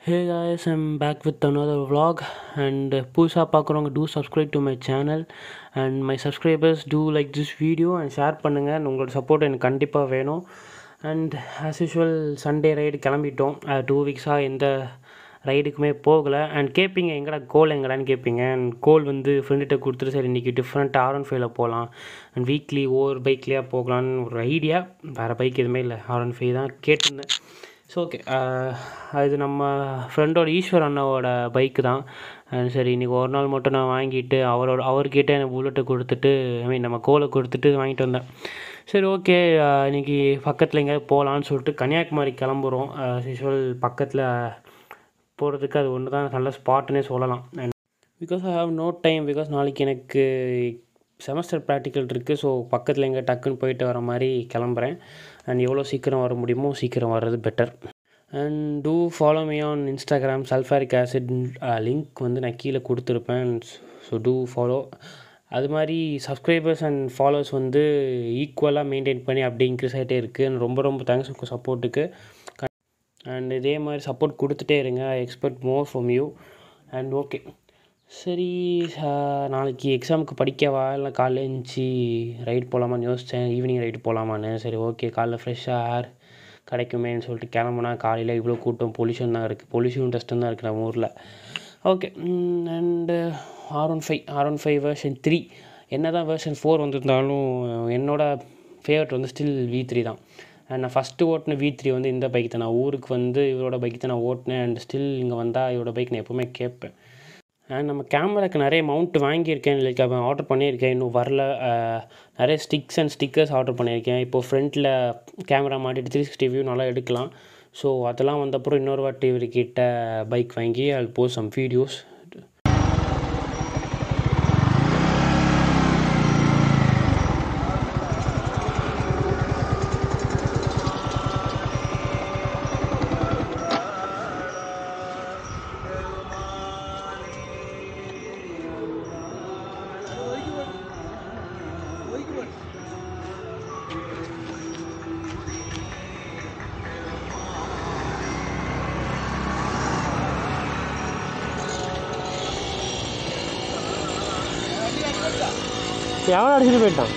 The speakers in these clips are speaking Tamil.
hey guys I'm back with another vlog and புதுசாக பார்க்குறவங்க do subscribe to my channel and my subscribers do like this video and share பண்ணுங்கள் உங்களோட சப்போர்ட் எனக்கு கண்டிப்பாக வேணும் and as usual Sunday ride கிளம்பிட்டோம் டூ வீக்ஸாக எந்த ரைடுக்குமே போகலை அண்ட் கேட்பீங்க எங்கடா கோல் எங்கடான்னு கேட்பீங்க அண்ட் கோல் வந்து ஃப்ரெண்டுகிட்ட கொடுத்துட்டு சரி இன்றைக்கி டிஃப்ரெண்ட் ஆர் ஒன் ஃபைவ்ல போகலாம் அண்ட் வீக்லி ஒவ்வொரு பைக்லேயே போகலான்னு ஒரு ஐடியா வேறு பைக் எதுவுமே இல்லை ஆர் ஒன் ஃபைவ் தான் கேட்டிருந்தேன் ஸோ ஓகே அது நம்ம ஃப்ரெண்டோட ஈஸ்வர் அண்ணாவோட பைக்கு தான் அஹ் சரி இன்றைக்கி ஒரு நாள் மட்டும் நான் வாங்கிட்டு அவரோட அவர்கிட்ட எனக்கு புல்லட்டை கொடுத்துட்டு ஐ மீன் நம்ம கோலை கொடுத்துட்டு வாங்கிட்டு வந்தேன் சரி ஓகே இன்றைக்கி பக்கத்தில் எங்கேயாவது போகலான்னு சொல்லிட்டு கன்னியாகுமரி கிளம்புறோம் யூஸ்வல் பக்கத்தில் போகிறதுக்கு அது ஒன்று தான் நல்ல ஸ்பாட்னே சொல்லலாம் and because I have no time because நாளைக்கு எனக்கு செமஸ்டர் ப்ராக்டிக்கல் இருக்குது ஸோ பக்கத்தில் எங்கே டக்குன்னு போயிட்டு வர மாதிரி கிளம்புறேன் அண்ட் எவ்வளோ சீக்கிரம் வர முடியுமோ சீக்கிரம் வர்றது better and do follow me on Instagram sulphuric acid link வந்து நான் கீழே கொடுத்துருப்பேன் ஸோ டூ ஃபாலோ அது மாதிரி சப்ஸ்கிரைபர்ஸ் அண்ட் ஃபாலோவர்ஸ் வந்து ஈக்குவலாக மெயின்டைன் பண்ணி அப்படியே இன்க்ரீஸ் ஆகிட்டே இருக்குது ரொம்ப ரொம்ப தேங்க்ஸ் உங்கள் சப்போர்ட்டுக்கு அண்ட் இதே மாதிரி சப்போர்ட் கொடுத்துட்டே இருங்க I expect more from you and okay சரி ஆஹ் நாளைக்கு எக்ஸாமுக்கு படிக்கவா இல்லை காலைல எழுந்துச்சி ரைடு போகலாமான்னு யோசித்தேன் ஈவினிங் ரைடு போகலாமான்னு சரி ஓகே காலைல ஃப்ரெஷ்ஷாக ஏர் கிடைக்குமேன்னு சொல்லிட்டு கிளம்புனா காலையில் இவ்வளோ கூட்டம் பொல்யூஷன் தான் இருக்குது பொல்யூஷன் டஸ்ட்டும் தான் இருக்குது நம்ம ஊரில் okay and R one five R one five version three என்ன தான் வேர்ஷன் ஃபோர் வந்திருந்தாலும் என்னோட ஃபேவரட் வந்து ஸ்டில் வி த்ரீ தான் அண்ட் நான் ஃபஸ்ட்டு ஓட்டின வி த்ரீ வந்து இந்த பைக் தான் நான் ஊருக்கு வந்து இவரோட பைக் தான் நான் ஓட்டினேன் அண்ட் ஸ்டில் இங்கே வந்தால் இவரோட பைக் நான் எப்போவுமே கேட்பேன் அண்ட் நம்ம கேமராக்கு நிறைய மவுண்ட் வாங்கியிருக்கேன் லைக் அவன் ஆர்டர் பண்ணியிருக்கேன் இன்னும் வரல அஹ், நிறைய ஸ்டிக்ஸ் அண்ட் ஸ்டிக்கர்ஸ் ஆர்டர் பண்ணியிருக்கேன் இப்போ ஃப்ரண்ட்டில் கேமரா மாட்டிட்டு த்ரீ சிக்ஸ்டி வியூ நல்லா எடுக்கலாம் ஸோ அதெல்லாம் வந்தப்புறம் இன்னொரு வாட்டி இவர்கிட்ட பைக் வாங்கி அது போ சம் வீடியோஸ் எவன் அடிச்சுட்டு போயிட்டான்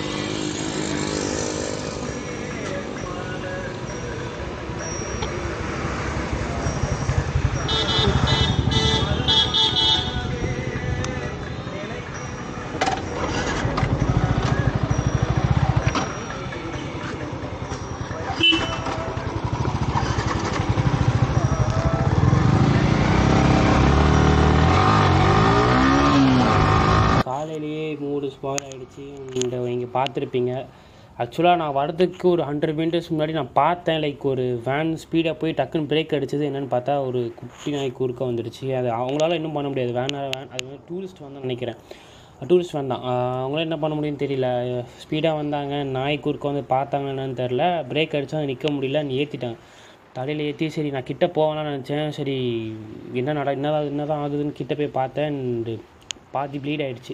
காலையிலேயே மூடு ஸ்பாயில் ஆகிடுச்சு இந்த இங்கே பார்த்துருப்பீங்க ஆக்சுவலாக நான் வரதுக்கு ஒரு ஹண்ட்ரட் மீட்டர்ஸ் முன்னாடி நான் பார்த்தேன் லைக் ஒரு வேன் ஸ்பீடாக போய் டக்குன்னு பிரேக் அடிச்சது என்னென்னு பார்த்தா ஒரு குட்டி நாய் குறுக்க வந்துடுச்சு அது அவங்களால இன்னும் பண்ண முடியாது வேனாக வேன் அது வந்து டூரிஸ்ட் வந்து நினைக்கிறேன் டூரிஸ்ட் வேன் தான் அவங்களால என்ன பண்ண முடியும்னு தெரியல ஸ்பீடாக வந்தாங்க நாய் குறுக்க வந்து பார்த்தாங்க என்னன்னு தெரில பிரேக் அடித்தா நிற்க முடியல ஏற்றிட்டாங்க தலையில் ஏற்றி சரி நான் கிட்ட போவேன்னு நினச்சேன் சரி என்ன நட என்னதான் என்னதான் ஆகுதுன்னு கிட்ட போய் பார்த்தேன் and பாதி ப்ளீட் ஆகிடுச்சு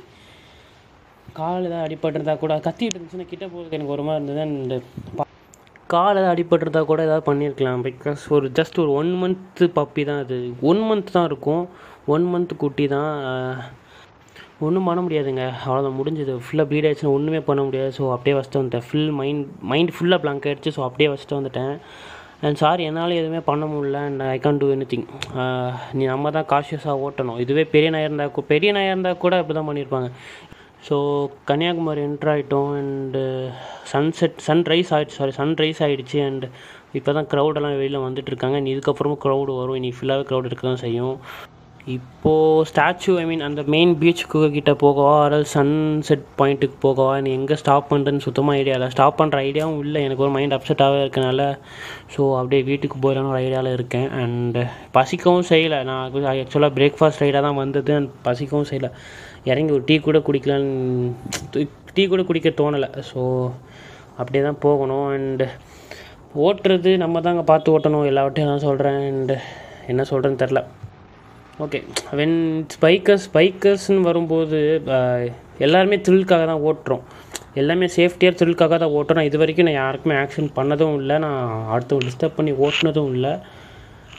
கால் ஏதாவது அடிபட்டிருந்தா கூட கத்திட்டு இருந்துச்சுன்னா கிட்ட போகிறதுக்கு எனக்கு ஒரு மாதிரி இருந்தது அண்ட் கால் ஏதாவது அடிபட்டிருந்தா கூட ஏதாவது பண்ணியிருக்கலாம் பிகாஸ் ஒரு ஜஸ்ட் ஒரு ஒன் மந்த்து பப்பி தான் அது ஒன் மந்த் தான் இருக்கும் ஒன் மந்த் குட்டி தான் ஒன்றும் பண்ண முடியாதுங்க அவ்வளோதான் முடிஞ்சது ஃபுல்லாக ப்ளீட் ஆயிடுச்சுன்னா ஒன்றுமே பண்ண முடியாது ஸோ அப்படியே வச்சுட்டு வந்துட்டேன் ஃபுல் மைண்ட் மைண்ட் ஃபுல்லாக blank ஆயிடுச்சு ஸோ அப்படியே வச்சுட்டு வந்துட்டேன் அண்ட் சாரி என்னால் எதுவுமே பண்ண முடியல and I can't do anything நீ நம்ம தான் காஷியஸாக ஓட்டணும் இதுவே பெரிய நாயாக இருந்தால் கூ பெரிய நாயாக இருந்தால் கூட இப்படி தான் பண்ணியிருப்பாங்க ஸோ கன்னியாகுமரி என்ட்ரு ஆகிட்டோம் அண்டு சன்செட் சன்ரைஸ் ஆகிடுச்சு சாரி சன்ரைஸ் ஆகிடுச்சு அண்ட் இப்போ தான் க்ரௌடெல்லாம் வெளியில் வந்துட்டுருக்காங்க இனி இதுக்கப்புறமும் க்ரௌடு வரும் இனி ஃபுல்லாகவே க்ரௌட் இருக்க தான் செய்யும் இப்போது ஸ்டாச்சு ஐ மீன் அந்த மெயின் பீச்சுக்கு கிட்ட போகவா ஆரல் சன்செட் பாயிண்ட்டுக்கு போகவா நீ எங்கே ஸ்டாப் பண்ணுறேன்னு சுத்தமாக ஐடியா இல்லை ஸ்டாப் பண்ணுற ஐடியாவும் இல்லை எனக்கு ஒரு மைண்ட் அப்செட்டாகவே இருக்கனால ஸோ அப்படியே வீட்டுக்கு போயிடலான்னு ஒரு ஐடியாவில் இருக்கேன் அண்டு பசிக்கவும் செய்யலை நான் ஆக்சுவலாக பிரேக்ஃபாஸ்ட் ரைடாக தான் வந்தது அண்ட் பசிக்கவும் செய்யலை இறங்கி ஒரு டீ கூட குடிக்கலான்னு டீ கூட குடிக்க தோணலை ஸோ அப்படியே தான் போகணும் அண்டு ஓட்டுறது நம்ம தாங்க பார்த்து ஓட்டணும் எல்லாவற்றையும் நான் சொல்கிறேன் அண்டு என்ன சொல்கிறேன்னு தெரில ஓகே வென் இட்ஸ் பைக்கர்ஸ் பைக்கர்ஸ்னு வரும்போது அஹ், எல்லாருமே த்ரில்லுக்காக தான் ஓட்டுறோம் எல்லாமே சேஃப்டியாக த்ரில்லுக்காக தான் ஓட்டுறோம் நான் இது வரைக்கும் நான் யாருக்குமே ஆக்ஷன் பண்ணதும் இல்லை நான் அடுத்தவங்க டிஸ்டர்ப் பண்ணி ஓட்டுனதும் இல்லை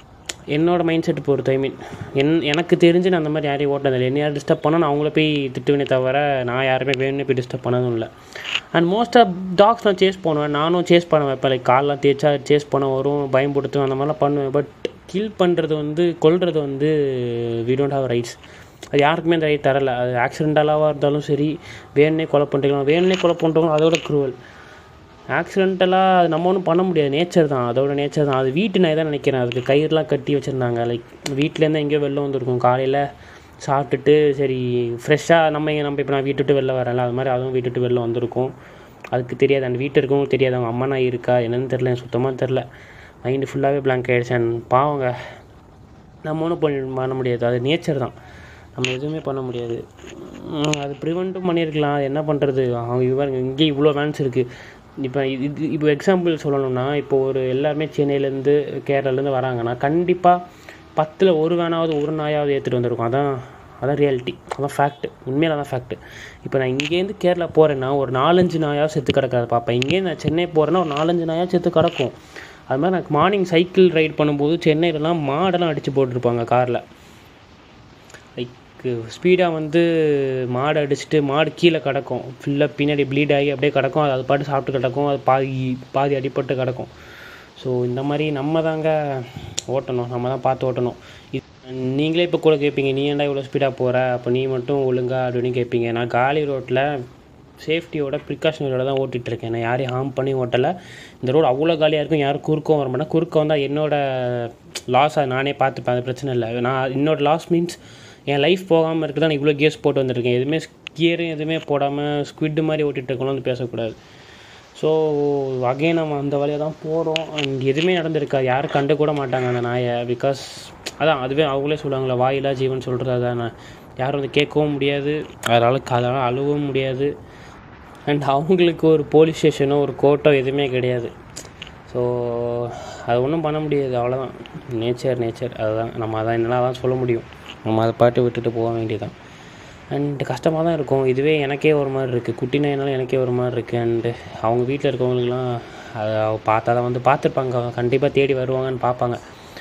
என்னோட மைண்ட் செட் பொறுத்து ஐ மீன் என் எனக்கு தெரிஞ்சு நான் அந்த மாதிரி யாரையும் ஓட்டினதில்லை என்ன யார் டிஸ்டர்ப் பண்ணால் நான் அவங்கள போய் திட்டுவேனே தவிர நான் யாருமே வேணும்னே போய் டிஸ்டர்ப் பண்ணதும் இல்லை அண்ட் மோஸ்ட் ஆஃப் டாக்ஸ் நான் சேஸ் பண்ணுவேன் நானும் சேஸ் பண்ண வைப்பேன் லைக் கால்லாம் தேய்ச்சா சேஸ் பண்ண வரும் பயம்படுத்துவேன் அந்த மாதிரிலாம் பண்ணுவேன் பட் கில் பண்ணுறது வந்து கொல்றது வந்து வி டோன்ட் ஹாவ் ரைட்ஸ் அது யாருக்குமே அந்த ரைட் தரல அது ஆக்சிடென்டலாக இருந்தாலும் சரி வேணுனே கொலை பண்ணிக்கலாம் வேணுனே கொலை பண்ணுறவங்க அதோட குரூவல் ஆக்சிடென்டலாக அது நம்ம ஒன்றும் பண்ண முடியாது நேச்சர் தான் அதோட நேச்சர் தான் அது வீட்டு நாய் தான் நினைக்கிறேன் அதுக்கு கயிறுலாம் கட்டி வச்சுருந்தாங்க லைக் வீட்டிலேருந்து எங்கேயோ வெளில வந்திருக்கும் காலையில் சாப்பிட்டுட்டு சரி ஃப்ரெஷ்ஷாக நம்ம இங்கே நம்ம இப்போ நான் வீட்டு விட்டு வெளில வரேன்ல அது மாதிரி அதுவும் வீட்டு விட்டு வெளில வந்திருக்கும் அதுக்கு தெரியாது அந்த வீட்டு இருக்கவங்களுக்கு தெரியாது அவங்க அம்மா நாய் இருக்கா என்னன்னு தெரில எனக்கு சுத்தமாக தெரில மைண்டு ஃபுல்லாகவே blank ஆகிடுச்சு அண்ட் பாவங்க நம்ம ஒன்றும் பண்ண பண்ண முடியாது அது நேச்சர் தான் நம்ம எதுவுமே பண்ண முடியாது உம், அது ப்ரிவெண்ட்டும் பண்ணியிருக்கலாம் அது என்ன பண்ணுறது அவங்க இவங்க இங்கே இவ்வளோ வேன்ஸ் இருக்குது இப்போ இது இப்போ எக்ஸாம்பிள் சொல்லணும்னா இப்போ ஒரு எல்லாருமே சென்னையிலேருந்து கேரளாலேருந்து வராங்கன்னா கண்டிப்பாக பத்தில் ஒரு வேனாவது ஒரு நாயாவது ஏற்றிட்டு வந்திருக்கும் அதான் அதான் ரியாலிட்டி அதான் ஃபேக்ட்டு உண்மையில தான் ஃபேக்ட்டு இப்போ நான் இங்கேருந்து கேரளா போகிறேன்னா ஒரு நாலஞ்சு நாயாக செத்து கிடக்காது பார்ப்பேன் இங்கேருந்து நான் சென்னை போகிறேன்னா ஒரு நாலஞ்சு நாயாக செத்து கிடக்கும் அது மாதிரி எனக்கு மார்னிங் சைக்கிள் ரைட் பண்ணும்போது சென்னையிலலாம் மாடெல்லாம் அடித்து போட்டிருப்பாங்க காரில் லைக் ஸ்பீடாக வந்து மாடு அடிச்சுட்டு மாடு கீழே கிடக்கும் ஃபுல்லாக பின்னாடி ப்ளீட் ஆகி அப்படியே கிடக்கும் அது அது பாட்டு சாப்பிட்டு கிடக்கும் அது பாதி பாதி அடிபட்டு கிடக்கும் ஸோ இந்த மாதிரி நம்ம தாங்க ஓட்டணும் நம்ம தான் பார்த்து ஓட்டணும் இது நீங்களே இப்போ கூட கேட்பீங்க நீ ஏன்டா இவ்வளோ ஸ்பீடாக போகிற அப்போ நீ மட்டும் ஒழுங்கா அப்படின்னு கேட்பீங்க நான் காலி ரோட்டில் சேஃப்டியோட ப்ரிகாஷனோட தான் ஓட்டிகிட்டு இருக்கேன் நான் யாரையும் ஹார்ம் பண்ணி ஓட்டலை இந்த ரோடு அவ்வளோ காலியாக இருக்கும் யாரும் குறுக்கவும் வர மாட்டேன் குறுக்க வந்தால் என்னோட லாஸை நானே பார்த்துப்பேன் அது பிரச்சனை இல்லை நான் என்னோட லாஸ் மீன்ஸ் என் லைஃப் போகாமல் இருக்க தான் நான் இவ்வளோ கியர்ஸ் போட்டு வந்திருக்கேன் எதுவுமே கியரும் எதுவுமே போடாமல் ஸ்குவிட் மாதிரி ஓட்டிகிட்டு இருக்கணும் வந்து பேசக்கூடாது ஸோ அகைன் நம்ம அந்த வழியாக தான் போகிறோம் அண்ட் எதுவுமே நடந்திருக்காது யாரும் கண்டு கூட மாட்டாங்க அந்த நாயை பிகாஸ் அதான் அதுவே அவங்களே சொல்லுவாங்களே வாயிலா ஜீவன் சொல்கிறது அதானே யாரும் வந்து கேட்கவும் முடியாது அதனால் அதனால் அழுகவும் முடியாது அண்ட் அவங்களுக்கு ஒரு போலீஸ் ஸ்டேஷனோ ஒரு கோர்ட்டோ எதுவுமே கிடையாது ஸோ அது ஒன்றும் பண்ண முடியாது அவ்வளோதான் நேச்சர் நேச்சர் அதுதான் நம்ம அதான் என்னால் அதான் சொல்ல முடியும் நம்ம அதை பாட்டு விட்டுட்டு போக வேண்டியதான் அண்ட் கஷ்டமாக தான் இருக்கும் இதுவே எனக்கே ஒரு மாதிரி இருக்குது குட்டி நாயினாலும் எனக்கே ஒரு மாதிரி இருக்குது அண்டு அவங்க வீட்டில் இருக்கவங்களுக்குலாம் அதை அவ பார்த்தா தான் வந்து பார்த்துருப்பாங்க கண்டிப்பாக தேடி வருவாங்கன்னு பார்ப்பாங்க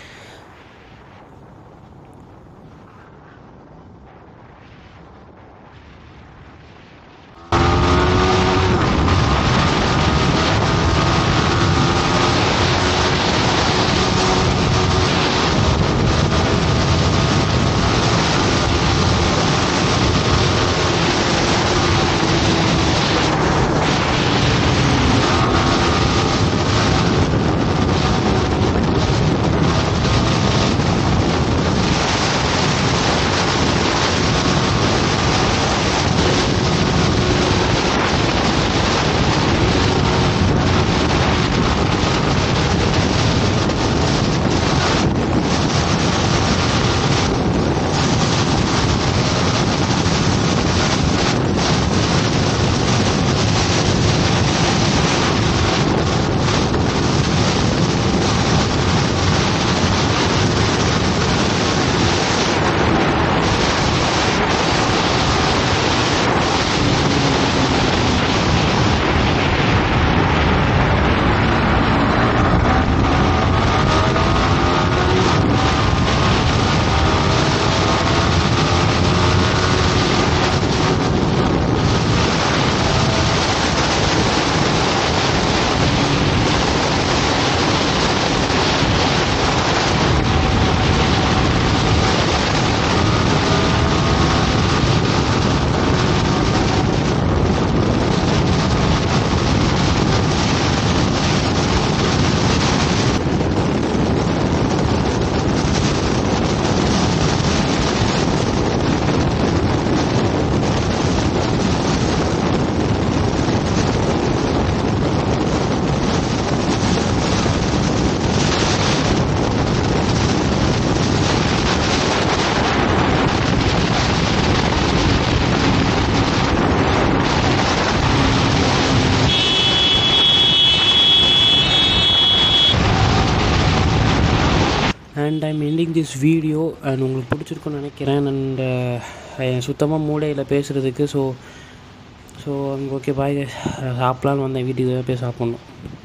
and I'm ending this video and உங்களுக்கு பிடிச்சிருக்குன்னு நினைக்கிறேன் அண்ட் சுத்தமாக மூடையில் பேசுகிறதுக்கு ஸோ ஸோ ஓகே பாய் சாப்பிட்லான்னு வந்தேன் வீட்டுக்கு போய் சாப்பிட்ணும்